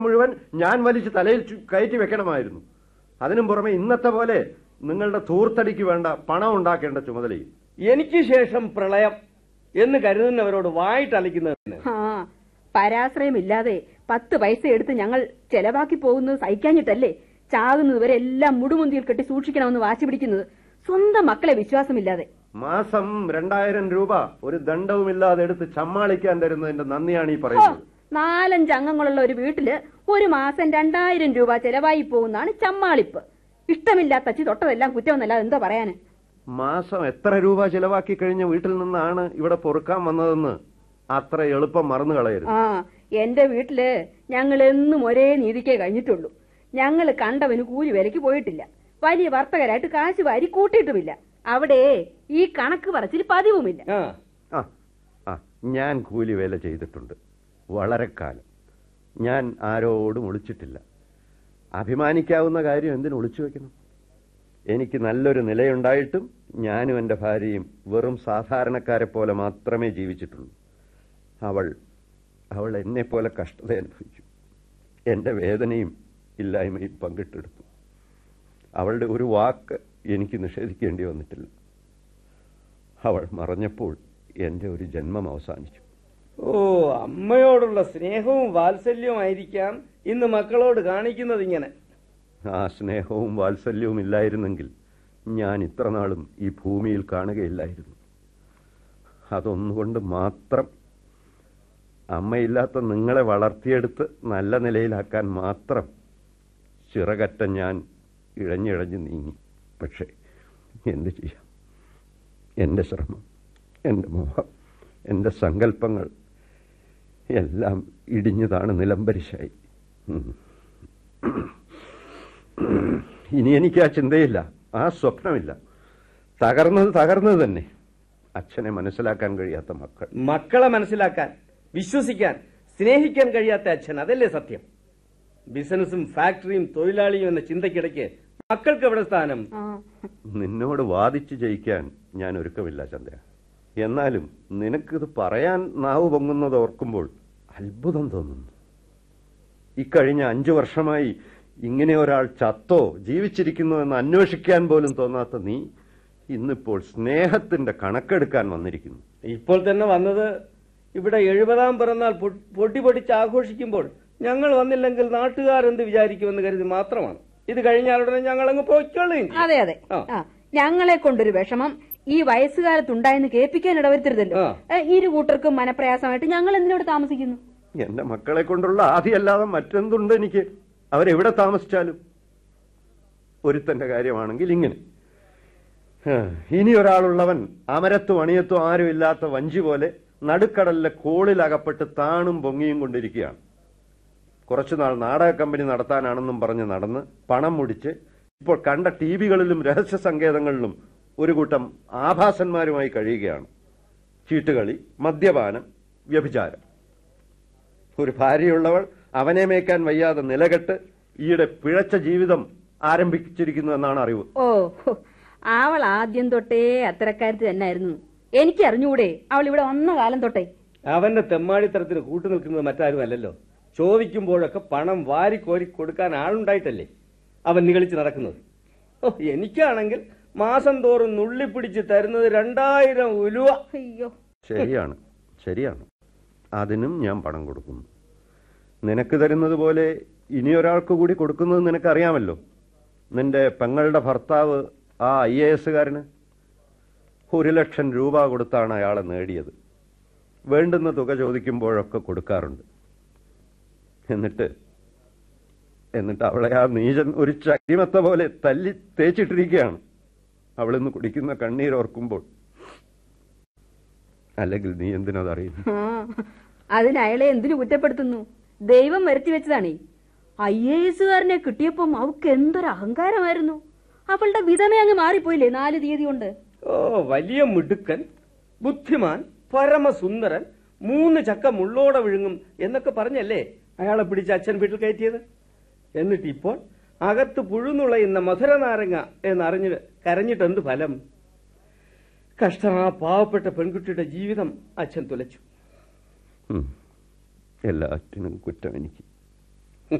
മുഴുവൻ ഞാൻ വലിച്ച് തലയിൽ ചു- കയറ്റി വെക്കണമായിരുന്നു അതിനും പുറമെ ഇന്നത്തെ പോലെ നിങ്ങളുടെ തൂർത്തടിക്ക് വേണ്ട പണം ഉണ്ടാക്കേണ്ട ചുമതലയും എനിക്ക് ശേഷം പ്രളയം എന്ന് കരുതുന്നവരോട് വായിട്ടലിക്കുന്നതിന് ആ പരാശ്രയമില്ലാതെ പത്ത് പൈസ എടുത്ത് ഞങ്ങൾ ചെലവാക്കി പോകുന്നത് സഹിക്കാഞ്ഞിട്ടല്ലേ ചാകുന്നത് വരെ എല്ലാം മുടുമുന്തിയിൽ കെട്ടി സൂക്ഷിക്കണമെന്ന് വാശി പിടിക്കുന്നത് സ്വന്തം മക്കളെ വിശ്വാസമില്ലാതെ മാസം രണ്ടായിരം രൂപ ഒരു ദണ്ഡവുമില്ലാതെ എടുത്ത് ചമ്മാളിക്കാൻ തരുന്നതിന്റെ നന്ദിയാണ് ഈ ഹോ, പറയുന്നത് നാലഞ്ച് അംഗങ്ങളുള്ള ഒരു വീട്ടില് ഒരു മാസം രണ്ടായിരം രൂപ ചെലവായി പോകുന്നതാണ് ചമ്മാളിപ്പ് ഇഷ്ടമില്ലാത്ത അച്ചി തൊട്ടതെല്ലാം കുറ്റമെന്നല്ലാതെ എന്താ പറയാന് മാസം എത്ര രൂപ ചെലവാക്കി കഴിഞ്ഞ വീട്ടിൽ നിന്നാണ് ഇവിടെ പൊറുക്കാൻ വന്നതെന്ന് അത്ര എളുപ്പം മറന്നു കളയരുത് ആ എന്റെ വീട്ടില് ഞങ്ങൾ എന്നും ഒരേ നീതിക്കേ കഴിഞ്ഞിട്ടുള്ളൂ ഞങ്ങൾ കണ്ടവന് കൂലി വിലക്ക് പോയിട്ടില്ല വലിയ വർത്തകരായിട്ട് കാശ് വാരി കൂട്ടിയിട്ടുമില്ല അവിടെ ഈ കണക്ക് പറച്ചിൽ പതിവുമില്ല ആ ആ ആ ഞാൻ കൂലി വേല ചെയ്തിട്ടുണ്ട് വളരെ കാലം ഞാൻ ആരോടും ഒളിച്ചിട്ടില്ല അഭിമാനിക്കാവുന്ന കാര്യം എന്തിനു ഒളിച്ചു വെക്കണം എനിക്ക് നല്ലൊരു നിലയുണ്ടായിട്ടും ഞാനും എൻ്റെ ഭാര്യയും വെറും സാധാരണക്കാരെ പോലെ മാത്രമേ ജീവിച്ചിട്ടുള്ളൂ അവൾ അവൾ എന്നെ പോലെ കഷ്ടത അനുഭവിച്ചു എൻ്റെ വേദനയും ഇല്ലായ്മയും പങ്കിട്ടെടുത്തു അവളുടെ ഒരു വാക്ക് എനിക്ക് നിഷേധിക്കേണ്ടി വന്നിട്ടില്ല അവൾ മറഞ്ഞപ്പോൾ എൻ്റെ ഒരു ജന്മം അവസാനിച്ചു ഓ അമ്മയോടുള്ള സ്നേഹവും വാത്സല്യവും ആയിരിക്കാം ഇന്ന് മക്കളോട് കാണിക്കുന്നത് ഇങ്ങനെ ആ സ്നേഹവും വാത്സല്യവും ഇല്ലായിരുന്നെങ്കിൽ ഞാൻ ഇത്ര നാളും ഈ ഭൂമിയിൽ കാണുകയില്ലായിരുന്നു അതൊന്നുകൊണ്ട് മാത്രം അമ്മയില്ലാത്ത നിങ്ങളെ വളർത്തിയെടുത്ത് നല്ല നിലയിലാക്കാൻ മാത്രം ചിറകറ്റ ഞാൻ ഇഴഞ്ഞിഴഞ്ഞ് നീങ്ങി പക്ഷേ എന്ത് ചെയ്യാം എൻ്റെ ശ്രമം എൻ്റെ മോഹം എൻ്റെ സങ്കല്പങ്ങൾ എല്ലാം ഇടിഞ്ഞതാണ് നിലംപരിശായി ഉം. ഇനി എനിക്ക് ആ ചിന്തയില്ല ആ സ്വപ്നമില്ല തകർന്നത് തകർന്നത് തന്നെ അച്ഛനെ മനസ്സിലാക്കാൻ കഴിയാത്ത മക്കൾ മക്കളെ മനസ്സിലാക്കാൻ വിശ്വസിക്കാൻ സ്നേഹിക്കാൻ കഴിയാത്ത അച്ഛൻ അതല്ലേ സത്യം ബിസിനസ്സും ഫാക്ടറിയും തൊഴിലാളിയും എന്ന ചിന്തയ്ക്കിടയ്ക്ക് മക്കൾക്ക് എവിടെ സ്ഥാനം ആ നിന്നോട് വാദിച്ചു ജയിക്കാൻ ഞാൻ ഒരുക്കമില്ല ചന്ദ്ര എന്നാലും നിനക്കിത് പറയാൻ നാവ് പൊങ്ങുന്നത് ഓർക്കുമ്പോൾ അത്ഭുതം തോന്നുന്നു ഇക്കഴിഞ്ഞ അഞ്ചു വർഷമായി ഇങ്ങനെ ഒരാൾ ചത്തോ ജീവിച്ചിരിക്കുന്നോ എന്ന് അന്വേഷിക്കാൻ പോലും തോന്നാത്ത നീ ഇന്നിപ്പോൾ സ്നേഹത്തിന്റെ കണക്കെടുക്കാൻ വന്നിരിക്കുന്നു ഇപ്പോൾ തന്നെ വന്നത് ഇവിടെ എഴുപതാം പിറന്നാൾ പൊ- പൊട്ടി പൊടിച്ച് ആഘോഷിക്കുമ്പോൾ ഞങ്ങൾ വന്നില്ലെങ്കിൽ നാട്ടുകാർ എന്ത് വിചാരിക്കുമെന്ന് കരുതി മാത്രമാണ് ഇത് കഴിഞ്ഞാൽ ഉടനെ ഞങ്ങൾ അങ്ങ് പോയിക്കൊള്ളുകയും ചെയ്യും. അതെ അതെ ആ. ആ ഞങ്ങളെ കൊണ്ടൊരു വിഷമം ഈ വയസ്സുകാലത്തുണ്ടായെന്ന് കേൾപ്പിക്കാൻ ഇടവരുത്തരുതല്ലോ ആ. ഏ, ഇരു കൂട്ടർക്കും മനപ്രയാസമായിട്ട് ഞങ്ങൾ എന്തിനോട് താമസിക്കുന്നു എന്റെ മക്കളെ കൊണ്ടുള്ള ആദിയല്ലാതെ മറ്റെന്തുണ്ട് എനിക്ക് അവരെവിടെ താമസിച്ചാലും ഒരുത്തന്റെ കാര്യമാണെങ്കിൽ ഇങ്ങനെ ഹാ, ഇനി ഒരാളുള്ളവൻ അമരത്തും അണിയത്തും ആരും ഇല്ലാത്ത വഞ്ചി പോലെ നടുക്കടലിലെ കോളിലകപ്പെട്ട് താണും പൊങ്ങിയും കൊണ്ടിരിക്കുകയാണ് കുറച്ചുനാൾ നാടക കമ്പനി നടത്താനാണെന്നും പറഞ്ഞ് നടന്ന് പണം മുടിച്ച് ഇപ്പോൾ കണ്ട ടി വികളിലും രഹസ്യ സങ്കേതങ്ങളിലും ഒരു കൂട്ടം ആഭാസന്മാരുമായി കഴിയുകയാണ് ചീട്ടുകളി മദ്യപാനം വ്യഭിചാരം ഒരു ഭാര്യയുള്ളവൾ അവനെ മേക്കാൻ വയ്യാതെ നിലകെട്ട് ഈയിടെ പിഴച്ച ജീവിതം ആരംഭിച്ചിരിക്കുന്നു എന്നാണ് അറിവ് ഓ ഹോ, അവൾ ആദ്യം തൊട്ടേ അത്തരക്കാരത്ത് തന്നെയായിരുന്നു എനിക്ക് അറിഞ്ഞുകൂടെ അവൾ ഇവിടെ വന്ന കാലം തൊട്ടേ അവന്റെ തെമ്മാടിത്തരത്തിന് കൂട്ടു നിൽക്കുന്നത് മറ്റാരും അല്ലല്ലോ ചോദിക്കുമ്പോഴൊക്കെ പണം വാരിക്കോരി കൊടുക്കാൻ ആളുണ്ടായിട്ടല്ലേ അവൻ നികളിച്ച് നടക്കുന്നത് ഓ എനിക്കാണെങ്കിൽ മാസം തോറും നുള്ളിപ്പിടിച്ച് തരുന്നത് രണ്ടായിരം ഉലുവ അയ്യോ ശരിയാണ് ശരിയാണ് അതിനും ഞാൻ പണം കൊടുക്കുന്നു നിനക്ക് തരുന്നത് പോലെ ഇനിയൊരാൾക്ക് കൂടി കൊടുക്കുന്നത് നിനക്കറിയാമല്ലോ നിന്റെ പെങ്ങളുടെ ഭർത്താവ് ആ ഐ എ എസുകാരന് ഒരു ലക്ഷം രൂപ കൊടുത്താണ് അയാളെ നേടിയത് വേണ്ടുന്ന തുക ചോദിക്കുമ്പോഴൊക്കെ കൊടുക്കാറുണ്ട് എന്നിട്ട് എന്നിട്ട് അവളെ ആ നീചൻ ഒരു ചകിമത്ത പോലെ തല്ലി തേച്ചിട്ടിരിക്കുകയാണ് അവളിന്ന് കുടിക്കുന്ന കണ്ണീരോർക്കുമ്പോൾ അല്ലെങ്കിൽ നീ എന്തിനതറിയുന്നു ആ അതിന് അയാളെ എന്തിനു കുറ്റപ്പെടുത്തുന്നു ദൈവം വരുത്തി വെച്ചതാണേ ഐ എ എസുകാരനെ കിട്ടിയപ്പം അവക്ക് എന്തൊരു അഹങ്കാരമായിരുന്നു അവളുടെ വിധമേ അങ്ങ് മാറിപ്പോയില്ലേ നാല് തീയതി കൊണ്ട് ഓ വലിയ മിടുക്കൻ ബുദ്ധിമാൻ പരമസുന്ദരൻ മൂന്ന് ചക്ക മുള്ളോടെ വിഴുങ്ങും എന്നൊക്കെ പറഞ്ഞല്ലേ അയാളെ പിടിച്ച് അച്ഛൻ വീട്ടിൽ കയറ്റിയത് എന്നിട്ട് ഇപ്പോൾ അകത്ത് പുഴുന്നുളയുന്ന മധുര നാരങ്ങ എന്നറിഞ്ഞ് കരഞ്ഞിട്ട് എന്ത് ഫലം കഷ്ടം ആ പാവപ്പെട്ട പെൺകുട്ടിയുടെ ജീവിതം അച്ഛൻ തുലച്ചു ഉം. എല്ലാറ്റിനും കുറ്റം എനിക്ക്